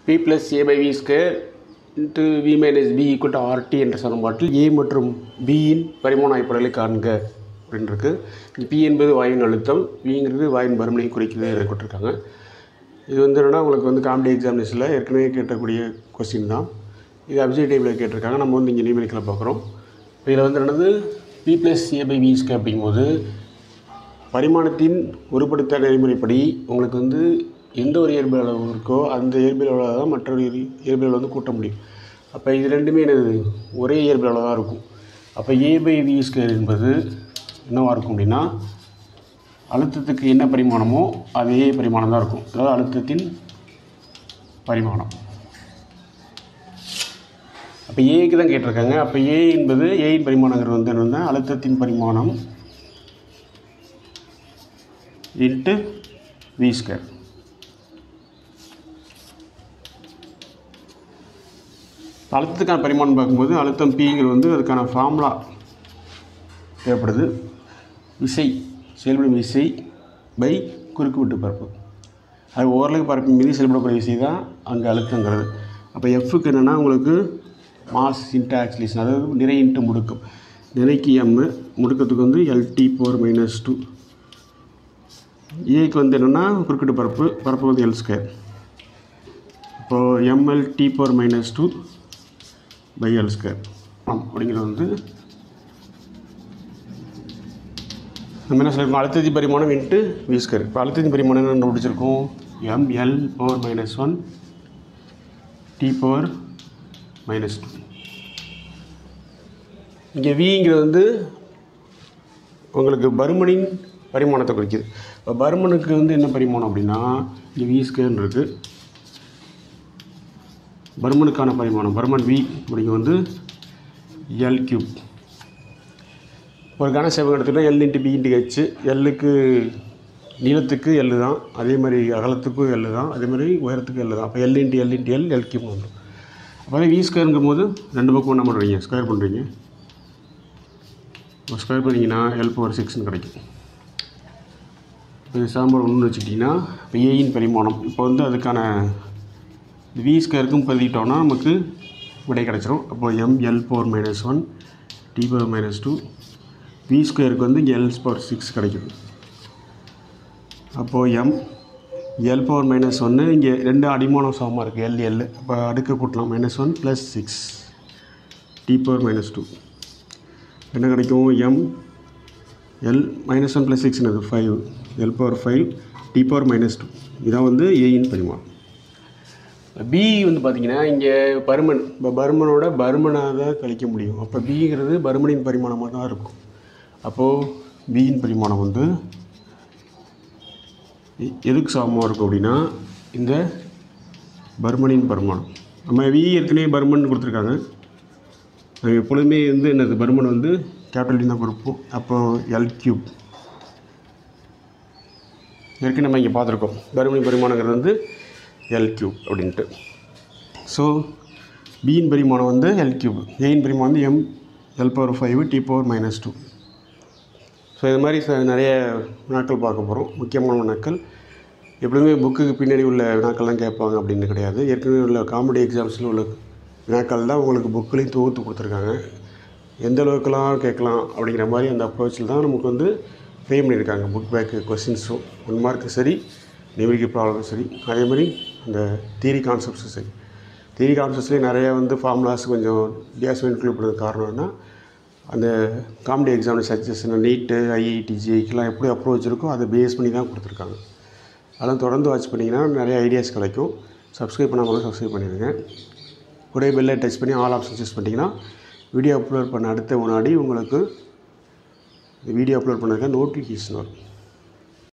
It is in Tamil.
B plus A by V square into V minus B equal to RT என்ற சமன்பாட்டில் ஏ மற்றும் பியின் பரிமாண அடிப்படைகளை காண்க அப்படின்னு இருக்கு இங்கே பி என்பது வாயுவின் அழுத்தம் விங்கிறது வாயுவின் பருமனை குறிக்கிறது என கொடுத்துருக்காங்க இது வந்து என்னன்னா உங்களுக்கு வந்து காமெடி எக்ஸாமினேஷனில் ஏற்கனவே கேட்டக்கூடிய கொஸ்டின் தான் இது அப்ஜெக்ட் டைப்பில் கேட்டிருக்காங்க நம்ம வந்து இங்கே நியூமெரிக்கலில் பார்க்குறோம் இதில் வந்து என்னது P plus A by V square அப்படிங்கும்போது பரிமாணத்தின் ஒருபடுத்த நெறிமுறைப்படி உங்களுக்கு வந்து எந்த ஒரு இயற்பியல் அளவு இருக்கோ அந்த இயற்பியல் அளவு தான் மற்றொரு இயற்- இயற்பியல் அளவு வந்து கூட்ட முடியும் அப்போ இது ரெண்டுமே என்னது ஒரே இயற்பியல் அளவு தான் இருக்கும் அப்போ ஏ பை வி ஸ்கொயர் என்பது என்னவாக இருக்கும் அப்படின்னா அழுத்தத்துக்கு என்ன பரிமாணமோ அதே பரிமாணம் தான் இருக்கும் அதாவது அழுத்தத்தின் பரிமாணம் அப்போ ஏக்கு தான் கேட்டிருக்காங்க அப்போ ஏ என்பது ஏயின் பரிமாணங்கிறது வந்து என்னன்னா அழுத்தத்தின் பரிமாணம் இன்ட்டு வி ஸ்கொயர் அழுத்தத்துக்கான பரிமாணம் பார்க்கும்போது அழுத்தம் பிங்கிறது வந்து அதுக்கான ஃபார்முலா தேவைப்படுது விசை செயல்படும் விசை பை குறுக்கு வெட்டு பரப்பு அது ஓரளவுக்கு பரப்பு மீது செயல்படக்கூடிய விசை தான் அங்கே அழுத்தங்கிறது அப்போ எஃப்க்கு என்னென்னா உங்களுக்கு மாஸ் இன்ட்டு ஆக்சிலேஷன் அதாவது நிறை இன்ட்டு முடுக்கம் நிறைக்கு எம்மு முடுக்கத்துக்கு வந்து எல்டி போர் மைனஸ் டூ ஏக்கு வந்து என்னென்னா குறுக்கிட்டு பரப்பு பரப்பு வந்து எல் ஸ்கொயர் இப்போது ML T power minus two by L square அப்படிங்கிறது வந்து நம்ம என்ன சொல்லியிருக்கோம் அழுத்தத்தின் பரிமாணம் இன்ட்டு வி ஸ்கொயர் இப்போ அழுத்தத்தின் பரிமாணம் என்ன கண்டுபிடிச்சிருக்கோம் ML power minus one T power minus two இங்கே விங்கிறது வந்து உங்களுக்கு பருமனின் பரிமாணத்தை குறிக்குது இப்போ பருமனுக்கு வந்து என்ன பரிமாணம் அப்படின்னா இங்கே வி ஸ்கொயர்னு இருக்குது பருமனுக்கான பரிமாணம் பருமன் வி அப்படிங்க வந்து எல் கியூப் ஒரு கனசேவகம் எடுத்துக்கிட்டால் L into B into H எல்லுக்கு நீளத்துக்கு எல் தான் அதே மாதிரி அகலத்துக்கும் எல் தான் அதே மாதிரி உயரத்துக்கும் எல் தான் அப்போ L into L into L L cube வந்துடும் அப்போ வி ஸ்கொயருங்கும் போது ரெண்டு பக்கம் என்ன பண்ணுறீங்க ஸ்கொயர் பண்ணுறீங்க ஸ்கொயர் பண்ணிங்கன்னா எல் பவர் சிக்ஸ்னு கிடைக்கும் இப்போ இது சாம்பார் ஒன்று வச்சுக்கிட்டிங்கன்னா இப்போ ஏயின் பரிமாணம் இப்போ வந்து அதுக்கான வி ஸ்கொயருக்கும் பதிக்கிட்டோம்னா நமக்கு விடை கிடச்சிரும் அப்போ M L power minus one T power minus two வி ஸ்கொயருக்கு வந்து இங்கே எல் பவர் சிக்ஸ் கிடைக்குது அப்போது எம் எல் பவர் மைனஸ் ஒன்று இங்கே ரெண்டு அடிமானம் சமமாக இருக்குது எல் எல் அப்போ அடுக்க கூட்டலாம் minus one plus six T power minus two என்ன கிடைக்கும் M L minus one plus சிக்ஸ்னது five L power five T power minus two இதான் வந்து ஏயின் பரிமாணம் பி வந்து பார்த்தீங்கன்னா இங்கே பருமன் இப்போ பருமனோட பருமனாக தான் கழிக்க முடியும் அப்போ பிங்கிறது பருமனின் பரிமாணமாக தான் இருக்கும் அப்போது பியின் பரிமாணம் வந்து எ- எதுக்கு சமமாக இருக்கும் அப்படின்னா இந்த பருமனின் பரிமாணம் நம்ம வி ஏற்கனவே பருமன் கொடுத்துருக்காங்க அது எப்பொழுதுமே வந்து என்னது பருமன் வந்து கேபிட்டல் தான் கொடுப்போம் அப்போ எல் கியூப் ஏற்கனவே நம்ம இங்கே பார்த்துருக்கோம் பருமனின் பரிமாணங்கிறது வந்து எல் கியூப் அப்படின்ட்டு ஸோ பியின் பரிமாணம் வந்து எல் கியூப் ஏயின் பரிமாணம் வந்து M L power five T power minus two so இது மாதிரி ச- நிறைய வினாக்கள் பார்க்க போகிறோம் முக்கியமான வினாக்கள் எப்படியுமே புக்குக்கு பின்னாடி உள்ள வினாக்கள்லாம் கேட்பாங்க அப்படின்னு கிடையாது ஏற்கனவே உள்ள காமெடி எக்ஸாம்ஸில் உள்ள வினாக்கள் தான் உங்களுக்கு புக்லேயும் தொகுத்து கொடுத்துருக்காங்க எந்த அளவுக்குலாம் கேட்கலாம் அப்படிங்கிற மாதிரி அந்த அப்ரோச்சில் தான் நமக்கு வந்து ஃப்ரேம் பண்ணியிருக்காங்க புக் பேக்கு கொஸ்டின்ஸும் ஒன் மார்க்கு சரி நியூமரிக்கல் ப்ராப்ளமும் சரி அதே மாதிரி அந்த தியரி கான்செப்ட்ஸும் சரி தியரி கான்செப்ட்ஸ்லேயே நிறைய வந்து ஃபார்முலாஸ் கொஞ்சம் வித்தியாசம் இன்க்ளூட் பண்ணது காரணம் என்ன அந்த comedy exam suggestion NEET IIT ஜிஐக்கெலாம் எப்படி அப்ரோச் இருக்கோ அதை பேஸ் பண்ணி தான் கொடுத்துருக்காங்க அதெல்லாம் தொடர்ந்து வாட்ச் பண்ணிங்கன்னா நிறைய ஐடியாஸ் கிடைக்கும் சப்ஸ்கிரைப் பண்ணாமல் சப்ஸ்கிரைப் பண்ணிடுங்க கூடவே பெல்லை டச் பண்ணி ஆல் ஆப்ஷன் சூஸ் பண்ணிட்டீங்கன்னா வீடியோ அப்லோட் பண்ண அடுத்த முன்னாடி உங்களுக்கு வீடியோ அப்லோட் பண்ணதுக்கு நோட்டிஃபிகேஷன் வரும்